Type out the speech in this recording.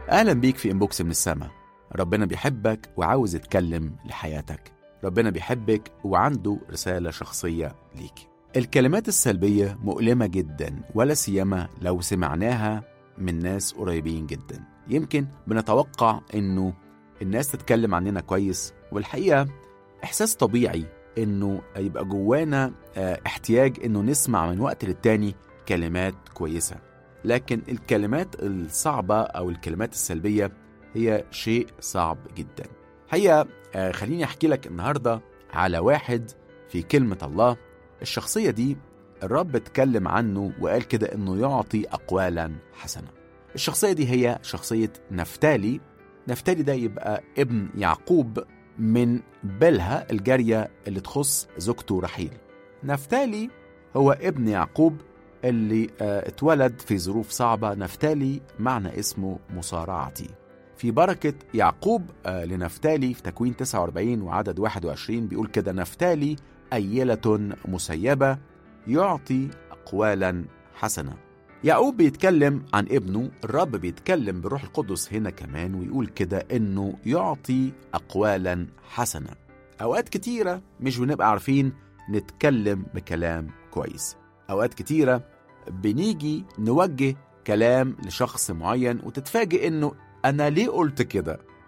أهلا بيك في إنبوكس من السما ربنا بيحبك وعاوز يتكلم لحياتك ربنا بيحبك وعنده رسالة شخصية ليك الكلمات السلبية مؤلمة جدا ولا سيما لو سمعناها من ناس قريبين جدا يمكن بنتوقع انه الناس تتكلم عننا كويس والحقيقة احساس طبيعي انه يبقى جوانا اه احتياج انه نسمع من وقت للتاني كلمات كويسة لكن الكلمات الصعبة او الكلمات السلبية هي شيء صعب جدا هي اه خليني احكي لك النهاردة على واحد في كلمة الله الشخصية دي الرب اتكلم عنه وقال كده انه يعطي اقوالا حسنة الشخصية دي هي شخصية نفتالي نفتالي ده يبقى ابن يعقوب من بلها الجارية اللي تخص زوجته رحيل نفتالي هو ابن يعقوب اللي اه اتولد في ظروف صعبة نفتالي معنى اسمه مصارعتي في بركة يعقوب اه لنفتالي في تكوين 49 وعدد 21 بيقول كده نفتالي أيلة مسيبة يعطي أقوالا حسنة يعقوب بيتكلم عن ابنه الرب بيتكلم بالروح القدس هنا كمان ويقول كده إنه يعطي أقوالا حسنة أوقات كتيرة مش بنبقى عارفين نتكلم بكلام كويس أوقات كتيرة بنيجي نوجه كلام لشخص معين وتتفاجئ إنه أنا ليه قلت كده